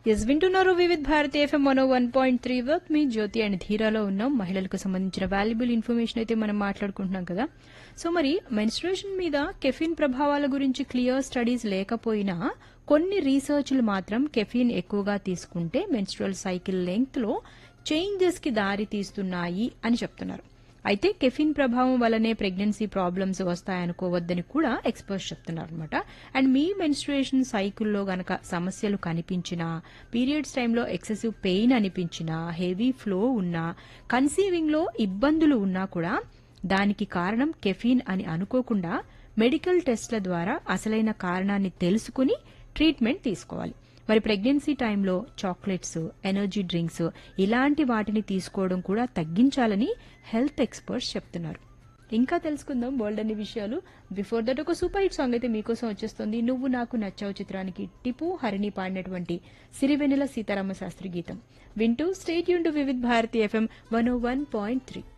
yes వింటున్నారు Vividh Bharati FM one one point three work me Jyothi and ధీరాలో ఉన్నాం మహిళలకు సంబంధించిన వాల్యుబుల్ ఇన్ఫర్మేషన్ అయితే మనం మాట్లాడుకుంటున్నాం కదా సో మరి మెన్స్ట్రుయేషన్ మీద కెఫిన్ ప్రభావాల గురించి క్లియర్ స్టడీస్ లేకపోయినా కొన్ని రీసెర్చ్లు మాత్రం కెఫిన్ ఎక్కువగా తీసుకుంటే మెన్స్ట్రువల్ సైకిల్ లెంగ్త్ లో చేంజెస్ కి దారి తీస్తున్నాయి అని చెప్తున్నారు అయితే కెఫిన్ ప్రభావం వల్లనే ప్రెగ్నెన్సీ ప్రాబ్లమ్స్ వస్తాయనుకోవద్దని కూడా ఎక్స్పర్ట్స్ చెప్తున్నారు అనమాట అండ్ మీ మెన్స్ట్రుయేషన్ సైకిల్లో గనక సమస్యలు కనిపించినా పీరియడ్స్ టైంలో ఎక్సెసివ్ పెయిన్ అనిపించినా హెవీ ఫ్లో ఉన్నా కన్సీవింగ్ లో ఇబ్బందులు ఉన్నా కూడా దానికి కారణం కెఫీన్ అని అనుకోకుండా మెడికల్ టెస్ట్ల ద్వారా అసలైన కారణాన్ని తెలుసుకుని ట్రీట్మెంట్ తీసుకోవాలి మరి ప్రెగ్నెన్సీ టైంలో చాక్లెట్స్ ఎనర్జీ డ్రింక్స్ ఇలాంటి వాటిని తీసుకోవడం కూడా తగ్గించాలని హెల్త్ ఎక్స్పర్ట్స్ చెప్తున్నారు ఇంకా తెలుసుకుందాం వరల్డ్ అన్ని విషయాలు బిఫోర్ దట్ ఒక సూపర్ హిట్ సాంగ్ అయితే మీకోసం వచ్చేస్తుంది నువ్వు నాకు నచ్చావు చిత్రానికి టిపు హరిణి పాడినటువంటి సిరివెన్నెల సీతారామ శాస్త్రి గీతం వింటూ స్టేట్ యూన్ to Vividh Bharati FM one one point three